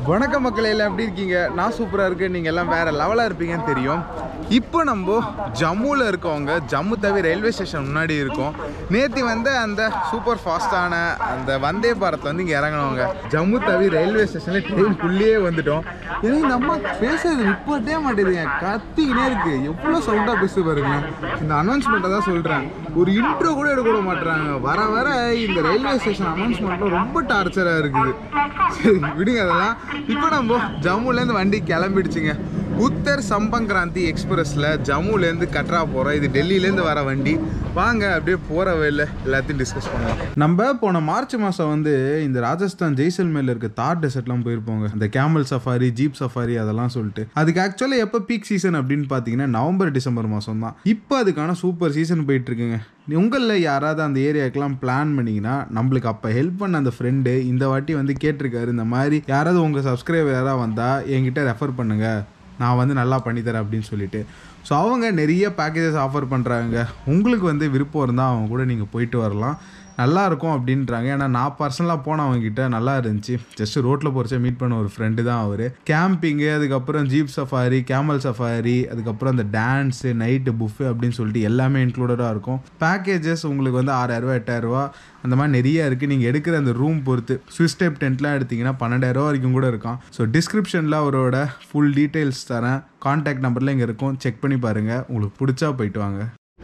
வணக்க மக்களே எல்லாம் எப்படி இருக்கீங்க நான் சூப்பராக இருக்கேன் நீங்கள் எல்லாம் வேற லெவலாக இருப்பீங்கன்னு தெரியும் இப்போ நம்ம ஜம்முவில் இருக்கவங்க ஜம்மு தவி ரயில்வே ஸ்டேஷன் முன்னாடி இருக்கோம் நேற்று வந்து அந்த சூப்பர் ஃபாஸ்டான அந்த வந்தே பாரத்தில் வந்து இங்கே இறங்கினவங்க ஜம்மு தவி ரயில்வே ஸ்டேஷனில் ட்ரெயின்குள்ளேயே வந்துட்டோம் ஏன்னா நம்ம பேசுறது நிப்பாட்டே மாட்டேதுங்க கத்திக்கினே இருக்கு எவ்வளோ சவுண்டாக பேசு பாருங்க இந்த அனௌன்ஸ்மெண்ட்டை தான் சொல்கிறேன் ஒரு இன்ட்ரோ கூட எடுக்க விட மாட்டுறாங்க வர வர இந்த ரயில்வே ஸ்டேஷன் அனௌன்ஸ்மெண்ட்லாம் ரொம்ப டார்ச்சராக இருக்குது சரி விடுங்க அதெல்லாம் இப்போ நம்ம ஜம்முலேருந்து வண்டி கிளம்பிடுச்சுங்க உத்தர் சம்பங்கிராந்தி எக்ஸ்பிரஸில் ஜம்முலேருந்து கட்ரா போகிறோம் இது டெல்லியிலேருந்து வர வண்டி வாங்க அப்படியே போகிற வழியில் எல்லாத்தையும் டிஸ்கஸ் பண்ணலாம் நம்ம போன மார்ச் மாதம் வந்து இந்த ராஜஸ்தான் ஜெய்சல்மேரில் இருக்க தார் டெசர்ட்லாம் போயிருப்போங்க இந்த கேமல் சஃபாரி ஜீப் சஃபாரி அதெல்லாம் சொல்லிட்டு அதுக்கு ஆக்சுவலாக எப்போ பீக் சீசன் அப்படின்னு பார்த்தீங்கன்னா நவம்பர் டிசம்பர் மாதம் தான் இப்போ அதுக்கான சூப்பர் சீசன் போயிட்டு இருக்குங்க உங்களில் யாராவது அந்த ஏரியாக்கெல்லாம் பிளான் பண்ணிங்கன்னா நம்மளுக்கு அப்போ ஹெல்ப் பண்ண அந்த ஃப்ரெண்டு இந்த வாட்டி வந்து கேட்டிருக்காரு இந்த மாதிரி யாராவது உங்கள் சப்ஸ்கிரைபர் யாராவது வந்தால் என்கிட்ட ரெஃபர் பண்ணுங்கள் நான் வந்து நல்லா பண்ணித்தரேன் அப்படின்னு சொல்லிட்டு ஸோ அவங்க நிறைய பேக்கேஜஸ் ஆஃபர் பண்ணுறாங்க உங்களுக்கு வந்து விருப்பம் இருந்தால் அவங்க கூட நீங்கள் போயிட்டு வரலாம் நல்லா இருக்கும் அப்படின்றாங்க ஏன்னா நான் பர்சனலாக போனேன் அவங்ககிட்ட நல்லா இருந்துச்சு ஜஸ்ட் ரோட்டில் போகிறச்ச மீட் பண்ண ஒரு ஃப்ரெண்டு தான் அவர் கேம்பிங்கு அதுக்கப்புறம் ஜீப் சஃபாரி கேமல் சஃபாரி அதுக்கப்புறம் அந்த டான்ஸு நைட்டு புஃபே அப்படின்னு சொல்லிட்டு எல்லாமே இன்க்ளூடடாக இருக்கும் பேக்கேஜஸ் உங்களுக்கு வந்து ஆறாயிரரூவா எட்டாயிரரூவா அந்த மாதிரி நிறைய இருக்குது நீங்கள் எடுக்கிற அந்த ரூம் பொறுத்து ஸ்விஸ் டைப் டென்ட்லாம் எடுத்திங்கன்னா பன்னெண்டாயிரரூவா வரைக்கும் கூட இருக்கும் ஸோ டிஸ்கிரிப்ஷனில் அவரோட ஃபுல் டீட்டெயில்ஸ் தரேன் கான்டாக்ட் நம்பரில் இங்கே இருக்கும் செக் பண்ணி பாருங்கள் உங்களுக்கு பிடிச்சா போயிட்டு வாங்க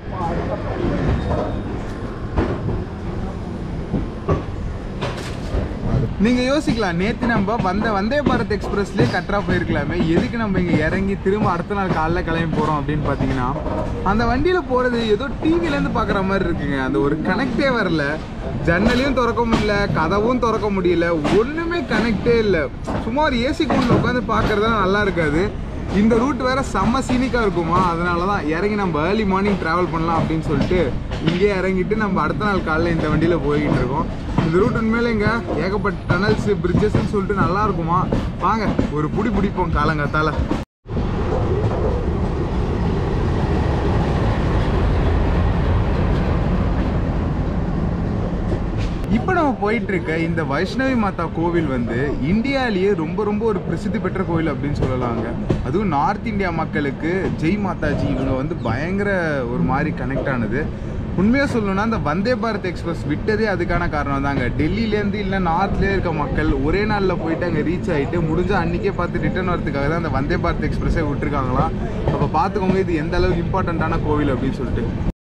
நீங்கள் யோசிக்கலாம் நேற்று நம்ம வந்த வந்தே பாரத் எக்ஸ்பிரஸ்லேயே கட்ரா போயிருக்கலாமே எதுக்கு நம்ம இங்கே இறங்கி திரும்ப அடுத்த நாள் காலைல கிளம்பி போகிறோம் அப்படின்னு பார்த்தீங்கன்னா அந்த வண்டியில் போகிறது ஏதோ டிவிலேருந்து பார்க்குற மாதிரி இருக்குங்க அந்த ஒரு கனெக்டே வரல ஜன்னலையும் திறக்க முடியல கதவும் திறக்க முடியல ஒன்றுமே கனெக்டே இல்லை சும்மா ஒரு ஏசி கூண்டில் உட்காந்து பார்க்குறது நல்லா இருக்காது இந்த ரூட் வேற செம்ம சீனிக்காக இருக்குமா அதனால தான் இறங்கி நம்ம ஏர்லி மார்னிங் ட்ராவல் பண்ணலாம் அப்படின்னு சொல்லிட்டு இங்கே இறங்கிட்டு நம்ம அடுத்த நாள் காலைல இந்த வண்டியில் போய்கிட்டு இருக்கோம் இந்த ரூட் உண்மையில இங்கே ஏகப்பட்ட டனல்ஸ் பிரிட்ஜஸ்ன்னு சொல்லிட்டு நல்லா இருக்குமா வாங்க ஒரு புடி பிடிப்போம் காலங்காத்தால இப்போ நம்ம போயிட்டு இருக்க இந்த வைஷ்ணவி மாதா கோவில் வந்து இந்தியாவிலேயே ரொம்ப ரொம்ப ஒரு பிரசித்தி பெற்ற கோவில் அப்படின்னு சொல்லலாங்க அதுவும் நார்த் இந்தியா மக்களுக்கு ஜெய் மாதாஜி இவங்க வந்து பயங்கர ஒரு மாதிரி கனெக்ட் ஆனது உண்மையாக சொல்லணும்னா அந்த வந்தே பாரத் எக்ஸ்பிரஸ் விட்டதே அதுக்கான காரணம் தாங்க டெல்லியிலேருந்து இல்லை நார்த்லேயே இருக்க மக்கள் ஒரே நாளில் போயிட்டு அங்கே ரீச் ஆகிட்டு முடிஞ்ச அன்றைக்கே பார்த்து ரிட்டர்ன் வரதுக்காக தான் அந்த வந்தே பாரத் எக்ஸ்பிரஸே விட்டுருக்காங்களாம் அப்போ பார்த்துக்கோங்க இது எந்த அளவுக்கு இம்பார்ட்டண்ட்டான கோவில் அப்படின்னு சொல்லிட்டு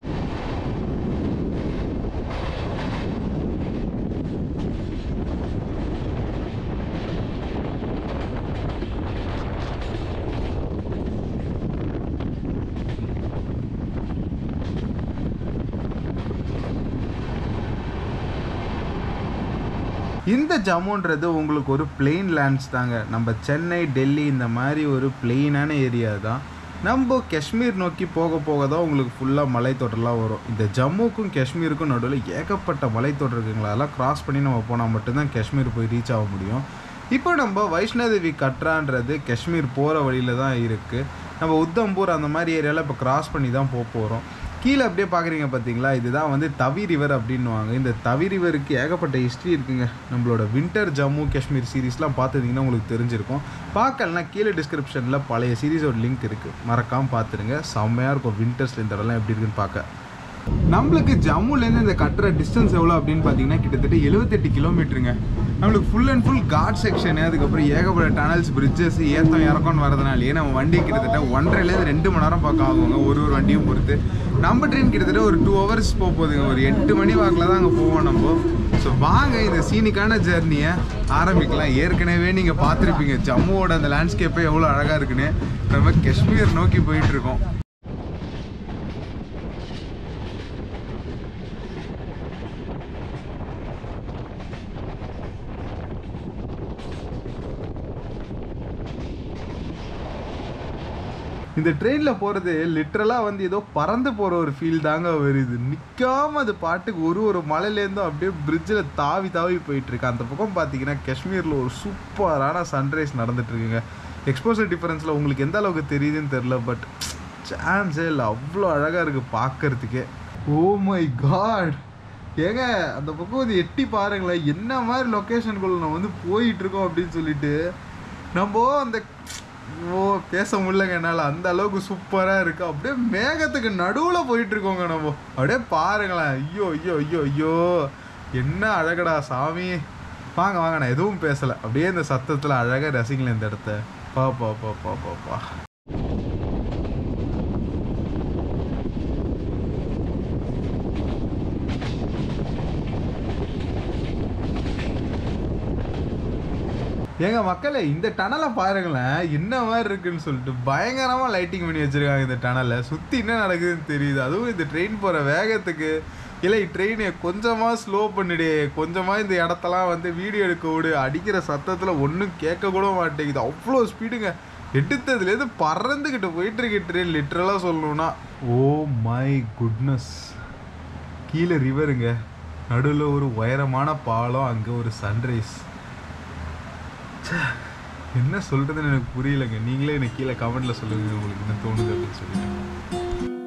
இந்த ஜம்முன்றது உங்களுக்கு ஒரு பிளெயின் லேண்ட்ஸ் தாங்க நம்ம சென்னை டெல்லி இந்த மாதிரி ஒரு பிளெயினான ஏரியா தான் நம்ம காஷ்மீர் நோக்கி போக போக தான் உங்களுக்கு ஃபுல்லாக மலைத்தொடர்லாம் வரும் இந்த ஜம்முக்கும் காஷ்மீருக்கும் நடுவில் ஏகப்பட்ட மலைத்தொடர் இருக்குங்களா அதெல்லாம் கிராஸ் பண்ணி நம்ம போனால் மட்டும்தான் காஷ்மீர் போய் ரீச் ஆக முடியும் இப்போ நம்ம வைஷ்ணோதேவி கட்ரான்றது காஷ்மீர் போகிற வழியில் தான் இருக்குது நம்ம உத்தம்பூர் அந்த மாதிரி ஏரியாவில் இப்போ கிராஸ் பண்ணி தான் போக போகிறோம் கீழே அப்படியே பார்க்குறீங்க பார்த்தீங்களா இதுதான் வந்து தவி ரிவர் அப்படின்னுவாங்க இந்த தவி ரிவருக்கு ஏகப்பட்ட ஹிஸ்ட்ரி இருக்குங்க நம்மளோட வின்டர் ஜம்மு காஷ்மீர் சீரீஸ்லாம் பார்த்துருந்தீங்கன்னா உங்களுக்கு தெரிஞ்சிருக்கும் பார்க்கலனா கீழே டிஸ்கிரிப்ஷனில் பழைய சீரீஸோட லிங்க் இருக்குது மறக்காமல் பார்த்துருங்க செம்மையாக இருக்கும் வின்டர்ஸில் இந்த இடம்லாம் எப்படி இருக்குன்னு பார்க்க நம்மளுக்கு ஜம்முலேருந்து இந்த கட்டுற டிஸ்டன்ஸ் எவ்வளோ அப்படின்னு பார்த்தீங்கன்னா கிட்டத்தட்ட எழுபத்தெட்டு கிலோமீட்டருங்க நம்மளுக்கு full and full ghat section அதுக்கப்புறம் ஏகப்பட்ட டனல்ஸ் பிரிட்ஜஸ் ஏத்தம் இறக்கம்னு வரதுனாலே நம்ம வண்டி கிட்டத்தட்ட ஒன்றரைலேருந்து ரெண்டு மணி நேரம் பார்க்க ஆகுங்க ஒரு ஒரு வண்டியும் பொறுத்து நம்ம ட்ரெயின் கிட்டத்தட்ட ஒரு டூ ஹவர்ஸ் போக போகுதுங்க ஒரு எட்டு மணி வாக்கில் தான் அங்கே போவோம் நம்ம ஸோ வாங்க இந்த சீனிக்கான ஜேர்னியை ஆரம்பிக்கலாம் ஏற்கனவே நீங்கள் பார்த்துருப்பீங்க ஜம்முவோட அந்த லேண்ட்ஸ்கேப்பே எவ்வளோ அழகாக இருக்குன்னு நம்ம காஷ்மீர் நோக்கி போயிட்டு இருக்கோம் இந்த ட்ரெயினில் போகிறது லிட்ரலாக வந்து ஏதோ பறந்து போகிற ஒரு ஃபீல் தாங்க வருது நிற்காம அது பாட்டுக்கு ஒரு ஒரு மலையிலேருந்தும் அப்படியே பிரிட்ஜில் தாவி தாவி போயிட்டுருக்கு அந்த பக்கம் பார்த்தீங்கன்னா காஷ்மீரில் ஒரு சூப்பரான சன்ரைஸ் நடந்துட்டுருக்குங்க எக்ஸ்போசர் டிஃபரன்ஸில் உங்களுக்கு எந்த அளவுக்கு தெரியுதுன்னு தெரில பட் சான்ஸே இல்லை அவ்வளோ அழகாக இருக்குது பார்க்கறதுக்கே ஓ மை காட் ஏங்க அந்த பக்கம் வந்து எட்டி பாருங்களேன் என்ன மாதிரி லொக்கேஷனுக்குள்ள நம்ம வந்து போயிட்டு இருக்கோம் அப்படின்னு சொல்லிட்டு நம்ம அந்த ஓ பேச முடியலங்க என்னால் அந்த அளவுக்கு சூப்பராக இருக்கு அப்படியே மேகத்துக்கு நடுவில் போயிட்டு இருக்கோங்க நம்ம அப்படியே பாருங்களேன் ஐயோ ஐயோ ஐயோ ஐயோ என்ன அழகடா சாமி வாங்க வாங்க நான் எதுவும் பேசலை அப்படியே இந்த சத்தத்தில் அழகாக ரசிக்கல இந்த இடத்த பா பா பா பா பா பா ஏங்க மக்களே இந்த டனலை பாருங்களேன் என்ன மாதிரி இருக்குன்னு சொல்லிட்டு பயங்கரமா லைட்டிங் பண்ணி வச்சிருக்காங்க இந்த டனலை சுத்தி என்ன நடக்குதுன்னு தெரியுது அதுவும் இந்த ட்ரெயின் போற வேகத்துக்கு இல்லை ட்ரெயினை கொஞ்சமா ஸ்லோ பண்ணிடு கொஞ்சமா இந்த இடத்தெல்லாம் வந்து வீடியோ எடுக்க விடு அடிக்கிற சத்தத்துல ஒன்றும் கேட்க கூட மாட்டேங்குது அவ்வளோ ஸ்பீடுங்க எடுத்ததுலேருந்து பறந்துக்கிட்டு போயிட்டு இருக்கு ட்ரெயின் லிட்ரலாக சொல்லணும்னா ஓ மை குட்னஸ் கீழே ரிவருங்க நடுவில் ஒரு உயரமான பாலம் அங்கே ஒரு சன்ரைஸ் என்ன சொல்றதுன்னு எனக்கு புரியலங்க நீங்களே எனக்கு கீழே கமெண்ட்ல சொல்லுங்க உங்களுக்கு என்ன தோணுது அப்படின்னு சொல்லிட்டு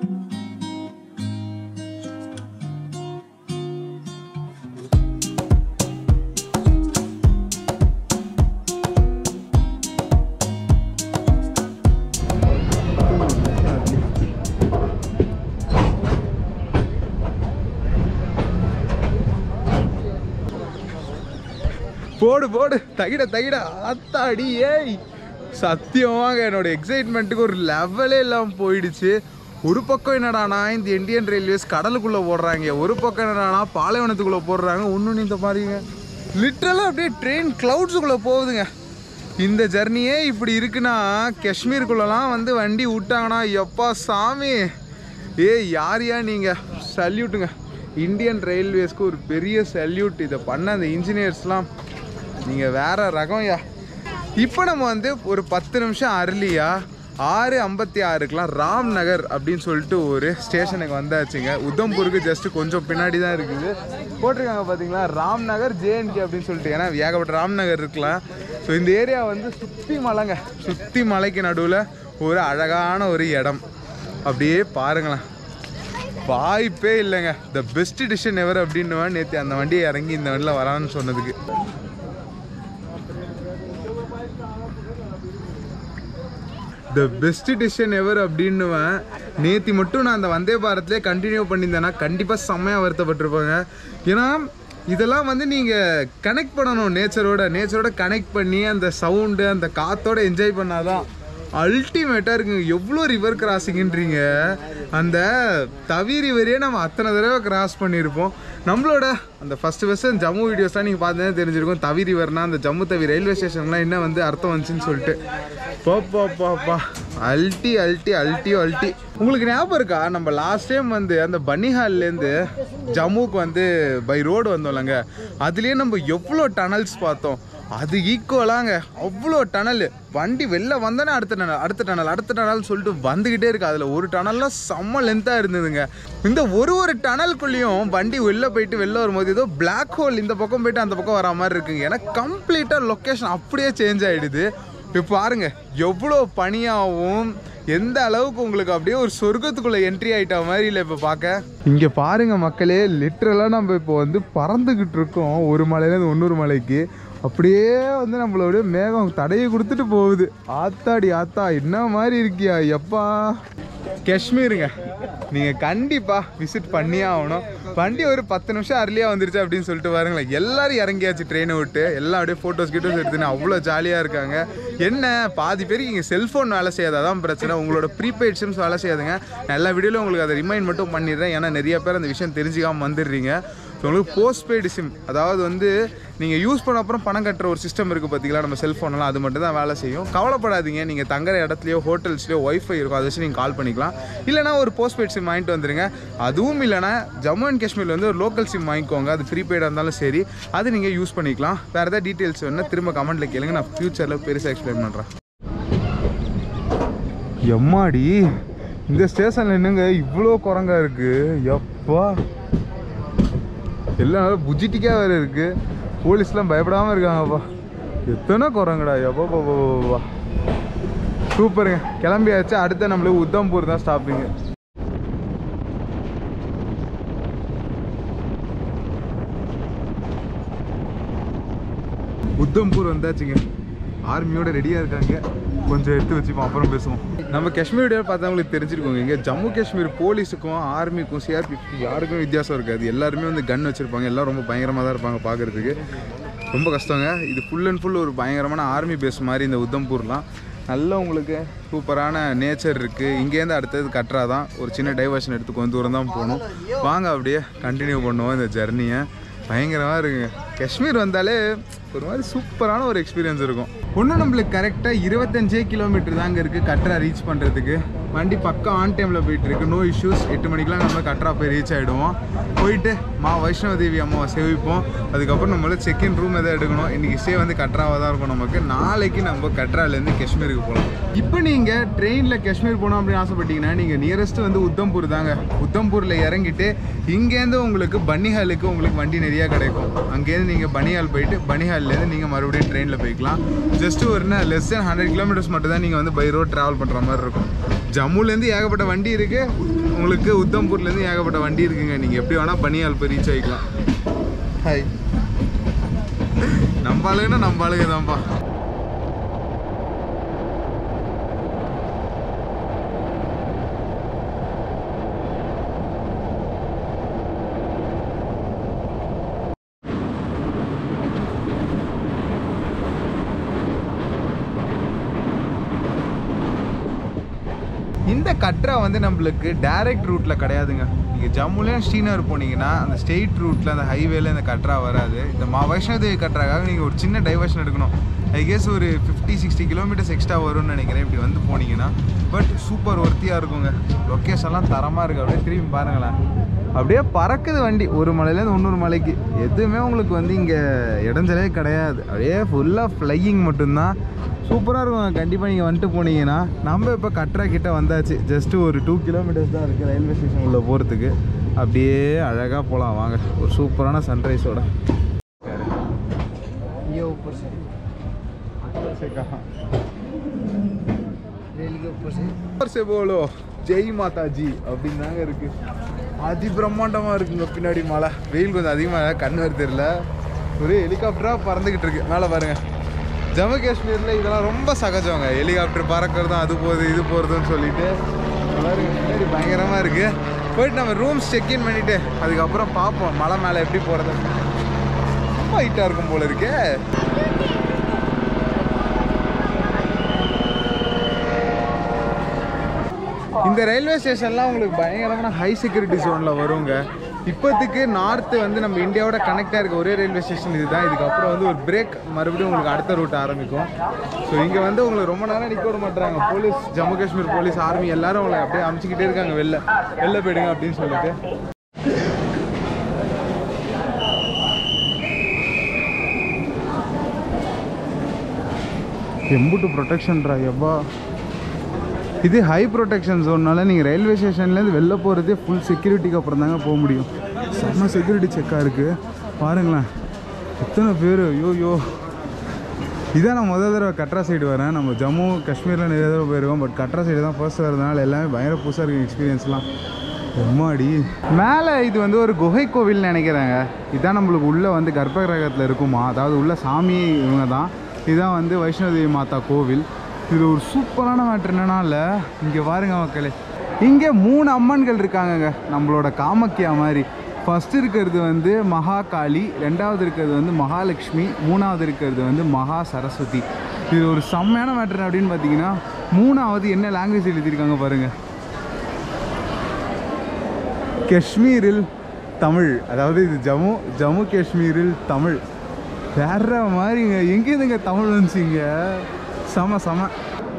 போடு போடு தகிட தகிட ஆத்தாடி ஏய் சத்தியமாக என்னோட எக்ஸைட்மெண்ட்டுக்கு ஒரு லெவலே இல்லாமல் போயிடுச்சு ஒரு பக்கம் என்னடானா இந்த இந்தியன் ரயில்வேஸ் கடலுக்குள்ளே போடுறாங்க ஒரு பக்கம் என்னடானா பாலைவனத்துக்குள்ளே போடுறாங்க ஒன்று இந்த மாதிரிங்க லிட்ரலாக அப்படியே ட்ரெயின் க்ளவுட்ஸுக்குள்ளே போகுதுங்க இந்த ஜர்னியே இப்படி இருக்குன்னா காஷ்மீருக்குள்ளலாம் வந்து வண்டி விட்டாங்கன்னா எப்பா சாமி ஏய் யார் யா நீங்கள் சல்யூட்டுங்க இந்தியன் ரயில்வேஸ்க்கு ஒரு பெரிய சல்யூட் இதை பண்ண அந்த இன்ஜினியர்ஸ்லாம் நீங்கள் வேற ரகம்யா இப்போ நம்ம வந்து ஒரு பத்து நிமிஷம் அர்லியா ஆறு ஐம்பத்தி ஆறுக்கெலாம் ராம் நகர் அப்படின்னு சொல்லிட்டு ஒரு ஸ்டேஷனுக்கு வந்தாச்சுங்க உத்தம்பூருக்கு ஜஸ்ட் கொஞ்சம் பின்னாடி தான் இருக்குது போட்டிருக்காங்க பார்த்தீங்களா ராம் நகர் ஜேஎன்கே அப்படின்னு சொல்லிட்டு ஏன்னா ஏகப்பட்ட ராம் நகர் இருக்கலாம் ஸோ இந்த ஏரியா வந்து சுற்றி மலைங்க சுற்றி மலைக்கு நடுவில் ஒரு அழகான ஒரு இடம் அப்படியே பாருங்களேன் வாய்ப்பே இல்லைங்க த பெஸ்ட் டிசிஷன் எவர் அப்படின்னு நேற்று அந்த வண்டியை இறங்கி இந்த வண்டியில் வரான்னு சொன்னதுக்கு த பெஸ்ட் டிசிஷன் எவர் அப்படின்னுவேன் நேத்தி மட்டும் நான் அந்த வந்தே பாரத்லேயே கண்டினியூ பண்ணியிருந்தேன்னா கண்டிப்பாக செம்மையாக வருத்தப்பட்டிருப்பாங்க ஏன்னா இதெல்லாம் வந்து நீங்கள் கனெக்ட் பண்ணணும் நேச்சரோட நேச்சரோட கனெக்ட் பண்ணி அந்த சவுண்டு அந்த காத்தோட என்ஜாய் பண்ணாதான் அல்டிமேட்டாக இருக்குங்க எவ்வளோ ரிவர் கிராசிங்ன்றீங்க அந்த தவி ரிவரையே நம்ம அத்தனை தடவை கிராஸ் பண்ணியிருப்போம் நம்மளோட அந்த ஃபஸ்ட்டு ஃபஸ்ட்டு ஜம்மு வீடியோஸ்லாம் நீங்கள் பார்த்தீங்கன்னா தெரிஞ்சிருக்கும் தவி ரிவர்னா அந்த ஜம்மு தவி ரயில்வே ஸ்டேஷன்லாம் என்ன வந்து அர்த்தம் வந்துச்சுன்னு சொல்லிட்டு பாப்பா பாப்பா அல்ட்டி அல்ட்டி அல்ட்டியோ அல்ட்டி உங்களுக்கு ஞாபகம் இருக்கா நம்ம லாஸ்ட் டைம் வந்து அந்த பனிஹால்லேருந்து ஜம்முக்கு வந்து பை ரோடு வந்தோம்லங்க அதுலேயே நம்ம எவ்வளோ டனல்ஸ் பார்த்தோம் அது ஈக்குவலாங்க அவ்வளோ டனல் வண்டி வெளில வந்தோன்னே அடுத்த டனல் அடுத்த டனல் அடுத்த டனல் சொல்லிட்டு வந்துக்கிட்டே இருக்கு அதில் ஒரு டனல்லாம் செம்ம லென்த்தாக இருந்ததுங்க இந்த ஒரு ஒரு டனலுக்குள்ளேயும் வண்டி வெளில போயிட்டு வெளில வரும்போது ஏதோ பிளாக் ஹோல் இந்த பக்கம் போயிட்டு அந்த பக்கம் வர மாதிரி இருக்குங்க ஏன்னா கம்ப்ளீட்டாக லொக்கேஷன் அப்படியே சேஞ்ச் ஆகிடுது இப்போ பாருங்க எவ்வளோ பனியாகவும் எந்த அளவுக்கு உங்களுக்கு அப்படியே ஒரு சொர்க்கத்துக்குள்ள என்ட்ரி ஆயிட்ட மாதிரி இல்லை இப்போ பார்க்க இங்கே பாருங்க மக்களே லிட்ரலாக நம்ம இப்போ வந்து பறந்துக்கிட்டு இருக்கோம் ஒரு மலையிலேருந்து இன்னொரு மலைக்கு அப்படியே வந்து நம்மளோட மேகம் தடையை கொடுத்துட்டு போகுது ஆத்தாடி ஆத்தா என்ன மாதிரி இருக்கியா எப்பா காஷ்மீருங்க நீங்கள் கண்டிப்பாக விசிட் பண்ணியே ஆகணும் வண்டி ஒரு பத்து நிமிஷம் அர்லியாக வந்துருச்சு அப்படின்னு சொல்லிட்டு பாருங்களேன் எல்லாரும் இறங்கியாச்சு ட்ரெயினை விட்டு எல்லாம் அப்படியே ஃபோட்டோஸ் கிட்டோஸ் எடுத்துன்னு அவ்வளோ ஜாலியாக இருக்காங்க என்ன பாதி பேருக்கு இங்கே செல்ஃபோன் வேலை செய்யாது அதான் பிரச்சனை உங்களோட ப்ரீபெய்ட் சிம்ஸ் வேலை செய்யாதுங்க நான் எல்லா வீடியோவில் உங்களுக்கு அதை ரிமைண்ட் மட்டும் பண்ணிடுறேன் ஏன்னா நிறைய பேர் அந்த விஷயம் தெரிஞ்சுக்காம வந்துடுறீங்க ஸோ உங்களுக்கு போஸ்ட்பெய்டு சிம் அதாவது வந்து நீங்கள் யூஸ் பண்ண அப்புறம் பணம் கட்டுற ஒரு சிஸ்டம் இருக்குது பார்த்தீங்களா நம்ம செல்ஃபோன்லாம் அது மட்டும் தான் வேலை செய்யும் கவலைப்படாதீங்க நீங்கள் தங்குற இடத்துலையோ ஹோட்டல்ஸ்லையோ ஒய்ஃபை இருக்கும் அதை வச்சு நீங்கள் கால் பண்ணிக்கலாம் இல்லைனா ஒரு போஸ்ட்பெய்ட் சிம் வாங்கிட்டு வந்துருங்க அதுவும் இல்லைனா ஜம்மு அண்ட் காஷ்மீரில் வந்து ஒரு லோக்கல் சிம் வாங்கிக்கோங்க அது ப்ரீபெய்டாக இருந்தாலும் சரி அது நீங்கள் யூஸ் பண்ணிக்கலாம் வேறு ஏதாவது டீட்டெயில்ஸ் வேணுன்னா திரும்ப கமெண்ட்டில் கேளுங்க நான் ஃப்யூச்சரில் பெருசாக எக்ஸ்பிளைன் பண்ணுறேன் எம்மாடி இந்த ஸ்டேஷனில் என்னங்க இவ்வளோ குரங்கா இருக்கு எப்பா எல்லாம் நல்லா புஜிட்டிக்காக வேறு இருக்கு போலீஸ்லாம் பயப்படாமல் இருக்காங்கப்பா எத்தனை குரங்குடா எப்பா பாப்பா சூப்பருங்க கிளம்பியாச்சு அடுத்து நம்மளுக்கு உத்தம்பூர் தான் ஸ்டாப்பிங்க உத்தம்பூர் வந்தாச்சுங்க ஆர்மியோட ரெடியாக இருக்காங்க கொஞ்சம் எடுத்து வச்சுப்போம் அப்புறம் பேசுவோம் நம்ம காஷ்மீர் வீடியோ பார்த்தவங்களுக்கு தெரிஞ்சிருக்கோங்க இங்கே ஜம்மு காஷ்மீர் போலீஸுக்கும் ஆர்மிக்கும் சிஆர்பிக்கும் யாருக்கும் வித்தியாசம் இருக்காது எல்லாருமே வந்து கன் வச்சுருப்பாங்க எல்லாம் ரொம்ப பயங்கரமாக தான் இருப்பாங்க பார்க்குறதுக்கு ரொம்ப கஷ்டங்க இது ஃபுல் அண்ட் ஃபுல் ஒரு பயங்கரமான ஆர்மி பேஸ் மாதிரி இந்த உத்தம்பூர்லாம் நல்ல உங்களுக்கு சூப்பரான நேச்சர் இருக்குது இங்கேருந்து அடுத்தது கட்ரா தான் ஒரு சின்ன டைவர்ஷன் எடுத்து கொஞ்சம் தூரம் தான் போகணும் வாங்க அப்படியே கண்டினியூ பண்ணுவோம் இந்த ஜர்னியை பயங்கரமாக இருக்குங்க காஷ்மீர் வந்தாலே ஒரு மாதிரி சூப்பரான ஒரு எக்ஸ்பீரியன்ஸ் இருக்கும் ஒன்றும் நம்மளுக்கு கரெக்டாக இருபத்தஞ்சே கிலோமீட்டர் தாங்க இருக்குது கட்ரா ரீச் பண்ணுறதுக்கு வண்டி பக்கம் ஆன் டைமில் போயிட்டு இருக்கு நோ இஷ்யூஸ் எட்டு மணிக்கெலாம் நம்ம கட்ரா போய் ரீச் ஆகிடுவோம் போயிட்டு மா வைஷ்ணவ தேவி அம்மாவை சேவிப்போம் அதுக்கப்புறம் நம்மள செக்இன் ரூம் எதாவது எடுக்கணும் இன்றைக்கி ஸ்டே வந்து கட்ராவாக தான் இருக்கும் நமக்கு நாளைக்கு நம்ம கட்ராலேருந்து காஷ்மீருக்கு போகலாம் இப்போ நீங்கள் ட்ரெயினில் காஷ்மீர் போகணும் அப்படின்னு ஆசைப்பட்டீங்கன்னா நீங்கள் நியரஸ்ட் வந்து உத்தம்பூர் தாங்க உத்தம்பூரில் இறங்கிட்டு இங்கேருந்து உங்களுக்கு பனிஹாலுக்கு உங்களுக்கு வண்டி நிறையா கிடைக்கும் அங்கேருந்து நீங்கள் பனிஹால் போயிட்டு பனிஹால்லேருந்து நீங்கள் மறுபடியும் ட்ரெயினில் போய்க்கலாம் ஜஸ்ட் ஒரு என்ன லெஸ் தென் ஹண்ட்ரட் கிலோமீட்டர்ஸ் மட்டும் தான் நீங்கள் வந்து பை ரோட் ட்ராவல் பண்ணுற மாதிரி இருக்கும் ஜம்முலேருந்து ஏகப்பட்ட வண்டி இருக்குது உங்களுக்கு உத்தம்பூர்லேருந்து ஏகப்பட்ட வண்டி இருக்குங்க நீங்கள் எப்படி வேணால் பனியால் போய் ரீச் ஆகிக்கலாம் ஹாய் நம்ம ஆளுங்கன்னா நம்ம ஆளுங்க தான்ப்பா இந்த கட்ரா வந்து நம்மளுக்கு டைரக்ட் ரூட்டில் கிடையாதுங்க நீங்கள் ஜம்முலேயும் ஸ்ரீநகர் போனீங்கன்னா அந்த ஸ்டெயிட் ரூட்டில் அந்த ஹைவேல இந்த கட்ரா வராது இந்த மா வைஷ்ணோதேவி கட்ராக்காக நீங்கள் ஒரு சின்ன டைவர்ஷன் எடுக்கணும் ஐ கெஸ் ஒரு ஃபிஃப்டி சிக்ஸ்டி கிலோமீட்டர்ஸ் எக்ஸ்ட்ரா வரும்னு நினைக்கிறேன் இப்படி வந்து போனீங்கன்னா பட் சூப்பர் ஒர்த்தியாக இருக்குங்க லொக்கேஷன்லாம் தரமாக இருக்குது அப்படியே திரும்பி பாருங்களேன் அப்படியே பறக்குது வண்டி ஒரு மலையிலேருந்து இன்னொரு மலைக்கு எதுவுமே உங்களுக்கு வந்து இங்கே இடைஞ்சலே கிடையாது அப்படியே ஃபுல்லாக ஃப்ளையிங் மட்டும்தான் சூப்பராக இருக்கும் கண்டிப்பாக நீங்கள் வந்துட்டு போனீங்கன்னா நம்ம இப்போ கட்ரா கிட்ட வந்தாச்சு ஜஸ்ட்டு ஒரு டூ கிலோமீட்டர்ஸ் தான் இருக்குது ரயில்வே ஸ்டேஷன் உள்ள போகிறதுக்கு அப்படியே அழகாக போகலாம் வாங்க ஒரு சூப்பரான சன்ரைஸோட ये ऊपर से रेल के ऊपर से से போலோ ஜெய் மாதா ஜி அப்படின்னு தாங்க இருக்கு அதி பிரம்மாண்டமா இருக்குங்க பின்னாடி மலை வெயில் கொஞ்சம் அதிகமாக கண் வர தெரியல ஒரு ஹெலிகாப்டராக பறந்துக்கிட்டு இருக்கு மேலே பாருங்க ஜம்மு காஷ்மீரில் இதெல்லாம் ரொம்ப சகஜங்க ஹெலிகாப்டர் பறக்கிறதும் அது போகுது இது போகிறதுன்னு சொல்லிட்டு பாருங்க பின்னாடி பயங்கரமாக இருக்கு போயிட்டு நம்ம ரூம்ஸ் செக்இன் பண்ணிட்டு அதுக்கப்புறம் பார்ப்போம் மலை மேலே எப்படி போகிறது ரொம்ப ஹைட்டாக இருக்கும் போல இருக்கே இந்த ரயில்வே ஸ்டேஷன்லாம் உங்களுக்கு பயங்கரமான ஹை செக்யூரிட்டி ஜோனில் வருங்க இப்போதைக்கு நார்த்து வந்து நம்ம இந்தியாவோட கனெக்டாக இருக்க ஒரே ரயில்வே ஸ்டேஷன் இதுதான் இதுக்கப்புறம் வந்து ஒரு பிரேக் மறுபடியும் உங்களுக்கு அடுத்த ரூட் ஆரம்பிக்கும் ஸோ இங்கே வந்து உங்களுக்கு ரொம்ப நேரம் நிற்க விட மாட்டாங்க police Jammu Kashmir police army எல்லாரும் உங்களை அப்படியே அமுச்சிக்கிட்டே இருக்காங்க வெளில வெளில போயிடுங்க அப்படின்னு சொல்லிட்டு எம்புட்டு ப்ரொடெக்ஷன்ரா எவ்வா இது ஹை ப்ரொடெக்ஷன் ஜோன்னால நீங்கள் ரயில்வே ஸ்டேஷன்லேருந்து வெளில போகிறதே ஃபுல் செக்யூரிட்டிக்கு அப்புறம் தாங்க போக முடியும் செம்ம செக்யூரிட்டி செக்காக இருக்குது பாருங்களேன் எத்தனை பேர் ஐயோ யோ இதான் நான் முதல் தடவை கட்ரா சைடு வரேன் நம்ம ஜம்மு காஷ்மீரில் நிறைய தடவை போயிருக்கோம் பட் கட்ரா சைடு தான் ஃபர்ஸ்ட் வரதுனால எல்லாமே பயங்கர புதுசாக இருக்குது எக்ஸ்பீரியன்ஸ்லாம் எம்மாடி மேலே இது வந்து ஒரு குகை கோவில்னு நினைக்கிறாங்க இதான் நம்மளுக்கு உள்ளே வந்து கர்ப்ப கிரகத்தில் இருக்குமா அதாவது உள்ள சாமி இவங்க தான் இதுதான் வந்து வைஷ்ணோதேவி மாதா கோவில் இது ஒரு சூப்பரான மேட்ரு என்னன்னா இல்லை இங்கே பாருங்க மக்களே இங்கே மூணு அம்மன்கள் இருக்காங்கங்க நம்மளோட காமக்கியா மாதிரி ஃபர்ஸ்ட் இருக்கிறது வந்து மகா காளி ரெண்டாவது இருக்கிறது வந்து மகாலட்சுமி மூணாவது இருக்கிறது வந்து மகா சரஸ்வதி இது ஒரு செம்மையான மேட்ரு அப்படின்னு பார்த்தீங்கன்னா மூணாவது என்ன லாங்குவேஜ் எழுதியிருக்காங்க பாருங்கள் காஷ்மீரில் தமிழ் அதாவது இது ஜம்மு ஜம்மு காஷ்மீரில் தமிழ் வேற மாதிரிங்க எங்கேருந்துங்க தமிழ் வந்துச்சிங்க செம செம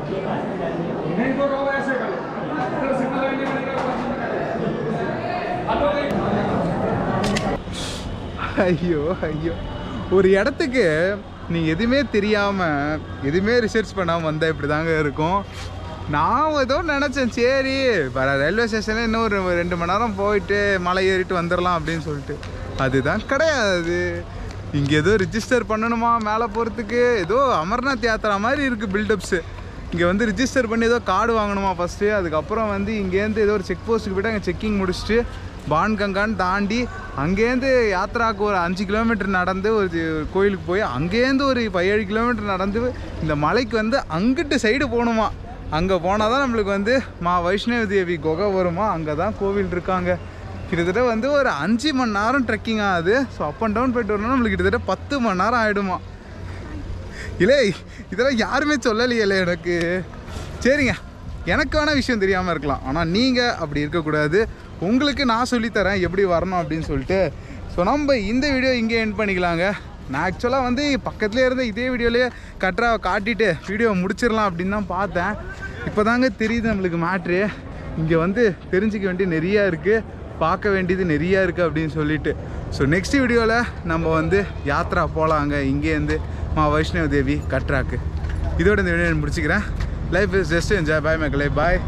ஐயோ ஐயோ ஒரு இடத்துக்கு நீங்கள் எதுவுமே தெரியாமல் எதுவுமே ரிசர்ச் பண்ணாமல் வந்தால் இப்படி தாங்க இருக்கும் நான் ஏதோ நினச்சேன் சரி வர ரயில்வே ஸ்டேஷனில் இன்னும் ஒரு ரெண்டு மணி நேரம் போயிட்டு மலை ஏறிட்டு வந்துடலாம் அப்படின்னு சொல்லிட்டு அதுதான் கிடையாது இங்கே ஏதோ ரிஜிஸ்டர் பண்ணணுமா மேலே போகிறதுக்கு ஏதோ அமர்நாத் யாத்திரா மாதிரி இருக்குது பில்டப்ஸு இங்கே வந்து ரிஜிஸ்டர் பண்ணி ஏதோ கார்டு வாங்கணுமா ஃபஸ்ட்டு அதுக்கப்புறம் வந்து இங்கேருந்து ஏதோ ஒரு செக் போஸ்ட்டுக்கு போய்ட்டு அங்கே செக்கிங் முடிச்சுட்டு பான்கங்கான்னு தாண்டி அங்கேருந்து யாத்ராவுக்கு ஒரு அஞ்சு கிலோமீட்டர் நடந்து ஒரு தி- கோயிலுக்கு போய் அங்கேருந்து ஒரு பதினேழு கிலோமீட்டர் நடந்து இந்த மலைக்கு வந்து அங்கிட்டு சைடு போகணுமா அங்கே போனால் தான் நம்மளுக்கு வந்து மா வைஷ்ணவ தேவி குகை வருமா அங்கே தான் கோவில் இருக்காங்க கிட்டத்தட்ட வந்து ஒரு அஞ்சு மணி நேரம் ட்ரெக்கிங் ஆகுது ஸோ அப் அண்ட் டவுன் போயிட்டு வரணும்னா நம்மளுக்கு கிட்டத்தட்ட பத்து மணி நேரம் ஆகிடுமா இல்லை இதெல்லாம் யாருமே சொல்லலையே எனக்கு சரிங்க எனக்கான விஷயம் தெரியாமல் இருக்கலாம் ஆனால் நீங்கள் அப்படி இருக்கக்கூடாது உங்களுக்கு நான் சொல்லித்தரேன் எப்படி வரணும் அப்படின்னு சொல்லிட்டு ஸோ நம்ம இந்த வீடியோ இங்கே எண்ட் பண்ணிக்கலாங்க நான் ஆக்சுவலாக வந்து பக்கத்துலேயே இருந்த இதே வீடியோலேயே கட்ராவை காட்டிட்டு வீடியோ முடிச்சிடலாம் அப்படின்னு தான் பார்த்தேன் இப்போ தாங்க தெரியுது நம்மளுக்கு மேட்ரு இங்கே வந்து தெரிஞ்சிக்க வேண்டிய நிறையா இருக்குது பார்க்க வேண்டியது நிறையா இருக்குது அப்படின்னு சொல்லிட்டு ஸோ நெக்ஸ்ட் வீடியோவில் நம்ம வந்து யாத்ரா போகலாங்க இங்கேருந்து மா வைஷ்ணவ தேவி கட்ராக்கு இதோட இந்த வீடியோ முடிச்சுக்கிறேன் life is just enjoy bye மக்களே பாய்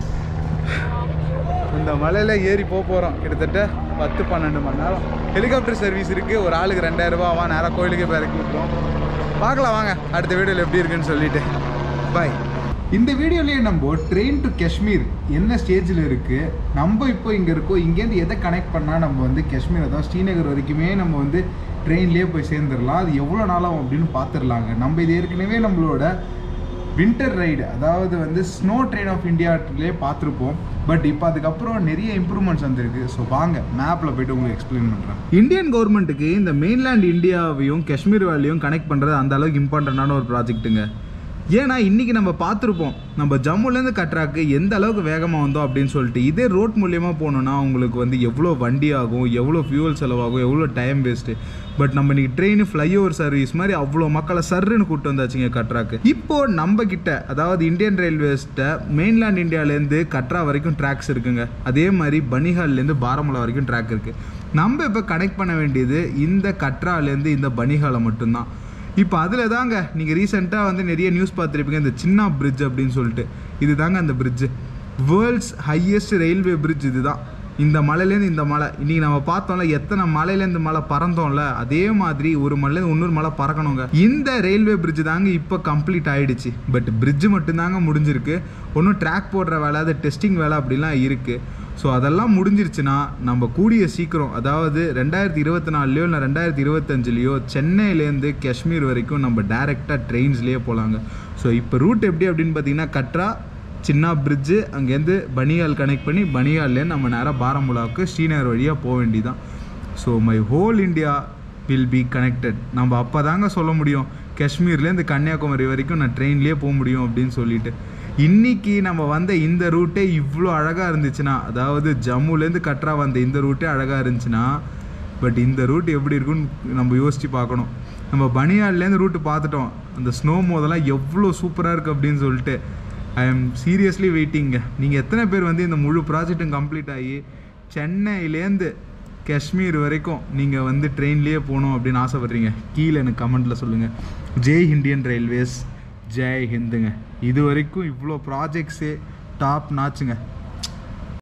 இந்த மலையில் ஏறி போக போகிறோம் கிட்டத்தட்ட பத்து பன்னெண்டு மணி நேரம் ஹெலிகாப்டர் சர்வீஸ் இருக்குது ஒரு ஆளுக்கு ரெண்டாயிரம் ரூபா ஆவா நேராக கோயிலுக்கே போய் இறக்கி விட்டுருவோம் பார்க்கலாம் வாங்க அடுத்த வீடியோவில் எப்படி இருக்குன்னு சொல்லிட்டு பாய் இந்த வீடியோலேயே நம்ம ட்ரெயின் டு காஷ்மீர் என்ன ஸ்டேஜில் இருக்குது நம்ம இப்போ இங்கே இருக்கோம் இங்கேருந்து எதை கனெக்ட் பண்ணால் நம்ம வந்து காஷ்மீர் அதாவது ஸ்ரீநகர் வரைக்குமே நம்ம வந்து ட்ரெயின்லேயே போய் சேர்ந்துடலாம் அது எவ்வளோ நாளாகும் அப்படின்னு பார்த்துடலாங்க நம்ம இது ஏற்கனவே நம்மளோட வின்டர் ரைடு அதாவது வந்து ஸ்னோ ட்ரெயின் ஆஃப் இந்தியாவிலே பார்த்துருப்போம் பட் இப்போ அதுக்கப்புறம் நிறைய இம்ப்ரூவ்மெண்ட்ஸ் வந்திருக்கு ஸோ வாங்க மேப்பில் போயிட்டு உங்களுக்கு எக்ஸ்பிளைன் பண்ணுறேன் இந்தியன் கவர்மெண்ட்டுக்கு இந்த மெயின்லேண்ட் இந்தியாவையும் காஷ்மீர் வேலையும் கனெக்ட் பண்ணுறது அந்த அளவுக்கு இம்பார்ட்டண்ட்டான ஒரு ப்ராஜெக்ட்டுங்க ஏன்னா இன்றைக்கி நம்ம பார்த்துருப்போம் நம்ம ஜம்முலேருந்து கட்ராக்கு எந்த அளவுக்கு வேகமாக வந்தோம் அப்படின்னு சொல்லிட்டு இதே ரோட் மூலியமாக போனோம்னா உங்களுக்கு வந்து எவ்வளோ வண்டி ஆகும் எவ்வளோ ஃபியூவல் செலவாகும் எவ்வளோ டைம் வேஸ்ட்டு பட் நம்ம இன்னைக்கு ட்ரெயின் ஃப்ளைஓவர் சர்வீஸ் மாதிரி அவ்வளோ மக்களை சர்ருன்னு கூப்பிட்டு வந்தாச்சுங்க கட்ராக்கு இப்போ நம்ம கிட்ட அதாவது இந்தியன் ரயில்வேஸ்ட்ட மெயின்லேண்ட் இந்தியாவிலேருந்து கட்ரா வரைக்கும் ட்ராக்ஸ் இருக்குங்க அதே மாதிரி பனிஹால்லேருந்து பாரமுல்லா வரைக்கும் ட்ராக் இருக்குது நம்ம இப்போ கனெக்ட் பண்ண வேண்டியது இந்த கட்ராலேருந்து இந்த பனிஹாலை மட்டும்தான் இப்போ அதில் தாங்க நீங்கள் ரீசெண்டாக வந்து நிறைய நியூஸ் பார்த்துருப்பீங்க இந்த சின்ன பிரிட்ஜ் அப்படின்னு சொல்லிட்டு இது தாங்க அந்த bridge world's highest railway bridge இதுதான் இந்த மலையிலேருந்து இந்த மலை இன்றைக்கி நம்ம பார்த்தோம்ல எத்தனை மலையிலேருந்து மலை பறந்தோம்ல அதே மாதிரி ஒரு மலையிலேருந்து இன்னொரு மலை பறக்கணுங்க இந்த ரயில்வே பிரிட்ஜ் தாங்க இப்போ கம்ப்ளீட் ஆயிடுச்சு பட் பிரிட்ஜ் மட்டும்தாங்க முடிஞ்சிருக்கு ஒன்றும் ட்ராக் போடுற வேலை அது டெஸ்டிங் வேலை அப்படிலாம் இருக்குது ஸோ அதெல்லாம் முடிஞ்சிருச்சுன்னா நம்ம கூடிய சீக்கிரம் அதாவது ரெண்டாயிரத்தி இருபத்தி நாலுலையோ இல்லை ரெண்டாயிரத்தி இருபத்தஞ்சிலையோ சென்னையிலேருந்து காஷ்மீர் வரைக்கும் நம்ம டைரெக்டாக ட்ரெயின்ஸ்லேயே போகலாங்க ஸோ இப்போ ரூட் எப்படி அப்படின்னு பார்த்தீங்கன்னா கட்ரா சின்ன பிரிட்ஜு அங்கேருந்து பனியால் கனெக்ட் பண்ணி பனியால்லேருந்து நம்ம நேராக பாரமுலாவுக்கு ஸ்ரீநகர் வழியாக போக வேண்டியதான் so my whole India will be connected நம்ம அப்போ தாங்க சொல்ல முடியும் காஷ்மீர்லேருந்து கன்னியாகுமரி வரைக்கும் நான் ட்ரெயின்லேயே போக முடியும் அப்படின்னு சொல்லிட்டு இன்னைக்கு நம்ம வந்த இந்த ரூட்டே இவ்வளோ அழகாக இருந்துச்சுன்னா அதாவது ஜம்முலேருந்து கட்ரா வந்த இந்த ரூட்டே அழகாக இருந்துச்சுன்னா பட் இந்த ரூட் எப்படி இருக்குன்னு நம்ம யோசித்து பார்க்கணும் நம்ம பனியால்லேருந்து ரூட்டு பார்த்துட்டோம் அந்த ஸ்னோ மோதெல்லாம் எவ்வளோ சூப்பராக இருக்குது அப்படின்னு சொல்லிட்டு ஐ எம் சீரியஸ்லி வெயிட்டிங்க நீங்கள் எத்தனை பேர் வந்து இந்த முழு ப்ராஜெக்ட்டும் கம்ப்ளீட் ஆகி சென்னையிலேருந்து காஷ்மீர் வரைக்கும் நீங்கள் வந்து ட்ரெயின்லேயே போகணும் அப்படின்னு ஆசைப்பட்றீங்க கீழே எனக்கு கமெண்ட்டில் சொல்லுங்கள் ஜெய் இந்தியன் ரயில்வேஸ் ஜெய் ஹிந்துங்க இது வரைக்கும் இவ்வளோ ப்ராஜெக்ட்ஸு டாப் நாச்சுங்க